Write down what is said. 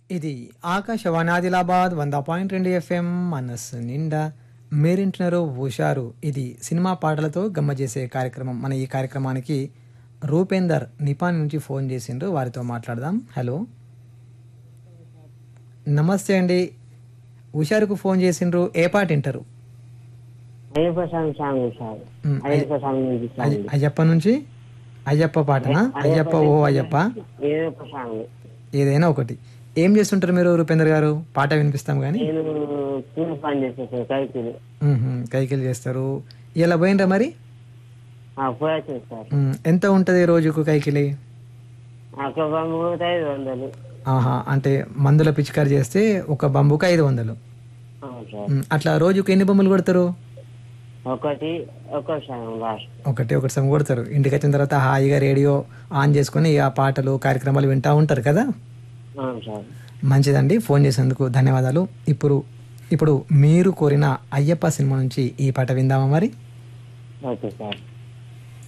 ఇది ఆకాశవాణి ఆదిలాబాద్ వంద పాయింట్ రెండు ఎఫ్ఎం మనస్సు నిండా మీరింటున్నారు హుషారు ఇది సినిమా పాటలతో గమ్మ చేసే కార్యక్రమం మన ఈ కార్యక్రమానికి రూపేందర్ నిపాన్ నుంచి ఫోన్ చేసిండ్రు వారితో మాట్లాడదాం హలో నమస్తే అండి హుషారుకు ఫోన్ చేసిండ్రు ఏ పాట వింటారు అయ్యప్ప స్వామి సాంగ్ సార్ మ్, అయ్యప్ప స్వామి నుంచి సాంగ్ అయ్య- అయ్యప్ప నుంచి అయ్యప్ప పాటనా అయ్యప్ప ఓ అయ్యప్ప అయ్యప్ప సాంగ్ ఏదైనా ఒకటి ఏం చేస్తుంటారు మీరు రూపేందర్ గారు పాట వినిపిస్తాం కానీ నేను కూలి పని చేస్తాను కైకిలు కైకిలు చేస్తారు ఇలా పోయినరా మరి పోయొచ్చు సార్ మ్మ్. ఎంత ఉంటుంది రోజుకు కైకిలి అక్కడ బంబు కూడా ఐదు వందలు ఆహా అంటే మందుల పిచికారి చేస్తే ఒక బంబుకి ఐదు వందలు అవును సార్ మ్మ్. అట్లా రోజుకు ఎన్ని బొమ్మలు కొడతారు ఒకటి ఒక సాంగ్ లాస్ట్ ఒకటి ఒకటి సమ కొడతారు ఇంటికి వచ్చిన తర్వాత హాయిగా రేడియో ఆన్ చేసుకొని ఆ పాటలు కార్యక్రమాలు వింటూ ఉంటారు కదా అవును సార్ మంచిదండి ఫోన్ చేసేందుకు ధన్యవాదాలు ఇప్పుడు ఇప్పుడు మీరు కోరిన అయ్యప్ప సినిమా నుంచి ఈ పాట విందామా మరి ఓకే సార్